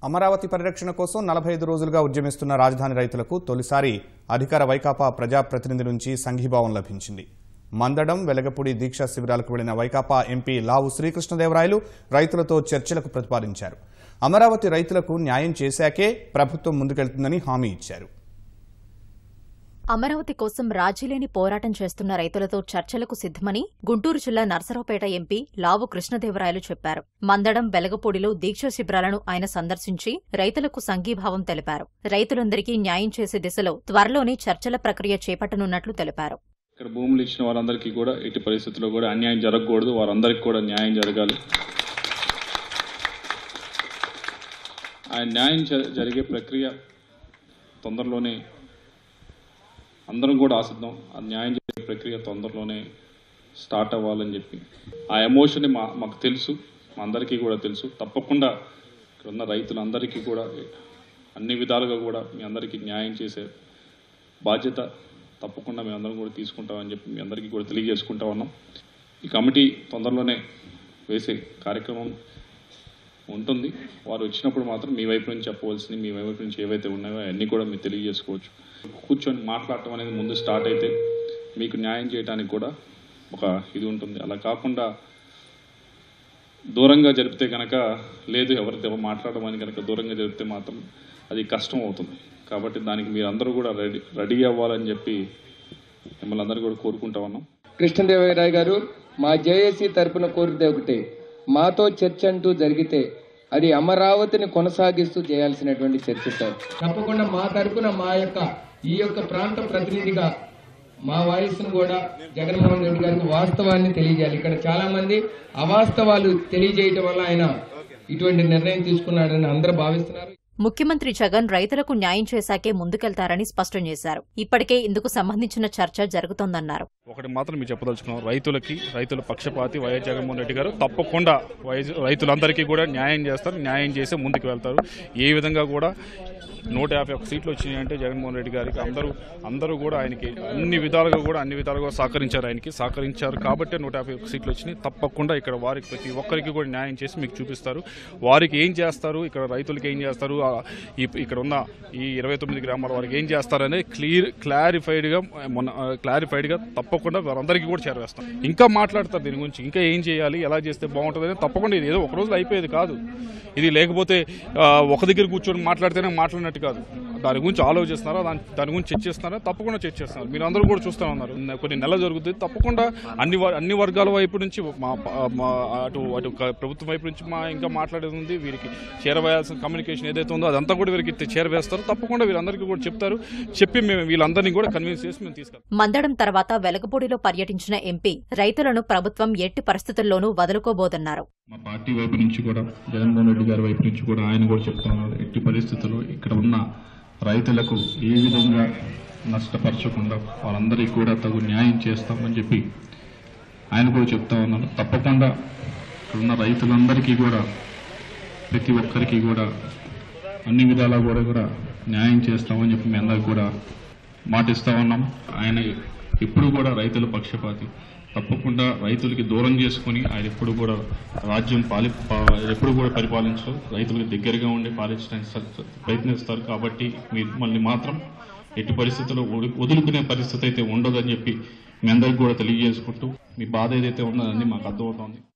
అమరావతి పరిరక్షణ కోసం నలభై ఐదు రోజులుగా ఉద్యమిస్తున్న రాజధాని రైతులకు తొలిసారి అధికార వైకాపా ప్రజాప్రతినిధి నుంచి సంఘీభావం లభించింది మందడం వెలగపూడి దీక్షా శిబిరాలకు వెళ్లిన వైకాపా ఎంపీ లావు శ్రీకృష్ణదేవరాయలు రైతులతో చర్చలకు ప్రతిపాదించారు అమరావతి రైతులకు న్యాయం చేశాకే ప్రభుత్వం ముందుకెళ్తుందని హామీ ఇచ్చారు అమరావతి కోసం రాజీలేని పోరాటం చేస్తున్న రైతులతో చర్చలకు సిద్ధమని గుంటూరు జిల్లా నర్సరావుపేట ఎంపీ లావు కృష్ణదేవరాయలు చెప్పారు మందడం వెలగపూడిలో దీక్ష శిబిరాలను ఆయన సందర్శించి రైతులకు సంఘీభావం తెలిపారు రైతులందరికీ న్యాయం చేసే దిశలో త్వరలోనే చర్చల ప్రక్రియ చేపట్టనున్నట్లు తెలిపారు ఇక్కడ భూములు ఇచ్చిన వారందరికీ కూడా ఎట్టి పరిస్థితుల్లో కూడా అన్యాయం జరగకూడదు వారందరికీ కూడా న్యాయం జరగాలి ఆ న్యాయం జ- జరిగే ప్రక్రియ తొందరలోనే అందరం కూడా ఆశిద్దాం ఆ న్యాయం జరిగే ప్రక్రియ తొందరలోనే స్టార్ట్ అవ్వాలని చెప్పి ఆ ఎమోషన్ మా మాకు తెలుసు మా అందరికీ కూడా తెలుసు తప్పకుండా ఇక్కడ ఉన్న రైతులందరికీ కూడా అన్ని విధాలుగా కూడా మీ అందరికీ న్యాయం చేసే బాధ్యత తప్పకుండా మేము అందరం కూడా తీసుకుంటామని చెప్పి మీ అందరికీ కూడా తెలియజేసుకుంటా ఉన్నాం ఈ కమిటీ తొందరలోనే వేసే కార్యక్రమం ఉంటుంది వారు వచ్చినప్పుడు మాత్రం మీ వైపు నుంచి చెప్పవలసింది మీ వైపు నుంచి ఏవైతే ఉన్నాయో అవన్నీ కూడా మీరు తెలియజేసుకోవచ్చు కూర్చొని మాట్లాడటం అనేది ముందు స్టార్ట్ అయితే మీకు న్యాయం చేయడానికి కూడా ఒక ఇది ఉంటుంది అలా కాకుండా దూరంగా జరిపితే కనుక లేదు ఎవరితో మాట్లాడమని కనుక దూరంగా జరిపితే మాత్రం అది కష్టం అవుతుంది కాబట్టి దానికి మీరు అందరూ కూడా రెడీ రెడీ అవ్వాలని చెప్పి మిమ్మల్ని అందరూ కూడా కోరుకుంటా ఉన్నాం కృష్ణదేవరాయ గారు మా జేఏసీ తరపున కోరితే ఒకటే మాతో చర్చ అంటూ జరిగితే అది అమరావతిని కొనసాగిస్తూ చేయాల్సినటువంటి చర్చ సార్ తప్పకుండా మా తరపున మా యొక్క ఈ యొక్క ప్రాంత ప్రతినిధిగా మా వాయిస్ను కూడా జగన్మోహన్ రెడ్డి గారికి వాస్తవాన్ని తెలియజేయాలి ఇక్కడ చాలా మంది అవాస్తవాలు తెలియజేయటం వల్ల ఆయన ఇటువంటి నిర్ణయం తీసుకున్నాడని అందరూ భావిస్తున్నారు ముఖ్యమంత్రి జగన్ రైతులకు న్యాయం చేశాకే ముందుకెళ్తారని స్పష్టం చేశారు ఇప్పటికే ఇందుకు సంబంధించిన చర్చ జరుగుతోందన్నారు ఒకటి మాత్రం మీరు చెప్పదలుచుకున్నాం రైతులకి రైతుల పక్షపాతి వైఎస్ జగన్మోహన్ రెడ్డి గారు తప్పకుండా వైఎస్ రైతులందరికీ కూడా న్యాయం చేస్తారు న్యాయం చేసి ముందుకు వెళ్తారు ఏ విధంగా కూడా నూట యాభై ఒక్క సీట్లు వచ్చినాయి అంటే జగన్మోహన్ రెడ్డి గారికి అందరూ అందరూ కూడా ఆయనకి అన్ని విధాలుగా కూడా అన్ని విధాలుగా సహకరించారు ఆయనకి సహకరించారు కాబట్టే నూట యాభై ఒక్క సీట్లు వచ్చినాయి తప్పకుండా ఇక్కడ వారికి ప్రతి ఒక్కరికి కూడా న్యాయం చేసి మీకు చూపిస్తారు వారికి ఏం చేస్తారు ఇక్కడ రైతులకి ఏం చేస్తారు ఆ, ఈ ఇక్కడ ఉన్న ఈ ఇరవై తొమ్మిది గ్రామాల వారికి ఏం చేస్తారనేది క్లియర్ క్లారిఫైడ్గా మొన్న క్లారిఫైడ్గా తప్పకుండా వారందరికీ కూడా చేరవేస్తాం ఇంకా మాట్లాడతారు దీని గురించి ఇంకా ఏం చేయాలి ఎలా చేస్తే బాగుంటుంది తప్పకుండా ఇది ఏదో ఒక రోజులో అయిపోయేది కాదు ఇది లేకపోతే ఆ, ఒక దగ్గర కూర్చొని మాట్లాడితేనే మాట్లాడినట్టు కాదు దాని గురించి ఆలోచిస్తున్నారా దాని దాని గురించి చర్చిస్తున్నారా తప్పకుండా చర్చిస్తున్నారు మీరు అందరూ కూడా చూస్తూ ఉన్నారు ఉన్న కొన్ని నెలలు జరుగుతుంది తప్పకుండా అన్ని వర్- అన్ని వర్గాల వైపు నుంచి మా మా అటు అటు క- ప్రభుత్వం వైపు నుంచి మా ఇంకా మాట్లాడేది ఉంది వీరికి చేరవేయాల్సిన కమ్యూనికేషన్ ఏదైతే ఉందో అదంతా కూడా వీరికి చేరవేస్తారు తప్పకుండా వీరందరికీ కూడా చెప్తారు చెప్పి మేము వీళ్ళందరినీ కూడా కన్విన్స్ చేసి మేము తీసుకెళ్తాం మందడం తర్వాత వెలగపూడిలో పర్యటించిన ఎంపీ రైతులను ప్రభుత్వం ఎట్టి పరిస్థితుల్లోనూ వదులుకోబోదన్నారు మా పార్టీ వైపు నుంచి కూడా జగన్మోహన్ రెడ్డి గారి వైపు నుంచి కూడా ఆయన కూడా చెప్తున్నారు ఎట్టి పరిస్థితుల్లో ఇక్కడ ఉన్న రైతులకు ఏ విధంగా నష్టపరచకుండా వాళ్ళందరికీ కూడా తగు న్యాయం చేస్తామని చెప్పి ఆయన కూడా చెప్తా ఉన్నారు తప్పకుండా ఇక్కడ ఉన్న రైతులందరికీ కూడా ప్రతి ఒక్కరికి కూడా అన్ని విధాలా కూడా కూడా న్యాయం చేస్తామని చెప్పి మీ అందరికి కూడా మాటిస్తా ఉన్నాం ఆయన ఎప్పుడు కూడా రైతుల పక్షపాతి తప్పకుండా రైతులకి దూరం చేసుకుని ఆయన ఎప్పుడు కూడా రాజ్యం పాలి పా- ఎప్పుడు కూడా పరిపాలించరు రైతులకు దగ్గరగా ఉండి పాలించడానికి స- ప్రయత్నిస్తారు కాబట్టి మిమ్మల్ని మాత్రం ఎట్టి పరిస్థితుల్లో వదు- వదులుకునే పరిస్థితి అయితే ఉండదని చెప్పి మీ అందరికి కూడా తెలియజేసుకుంటూ మీ బాధ ఏదైతే ఉందో అన్నీ మాకు అర్థమవుతోంది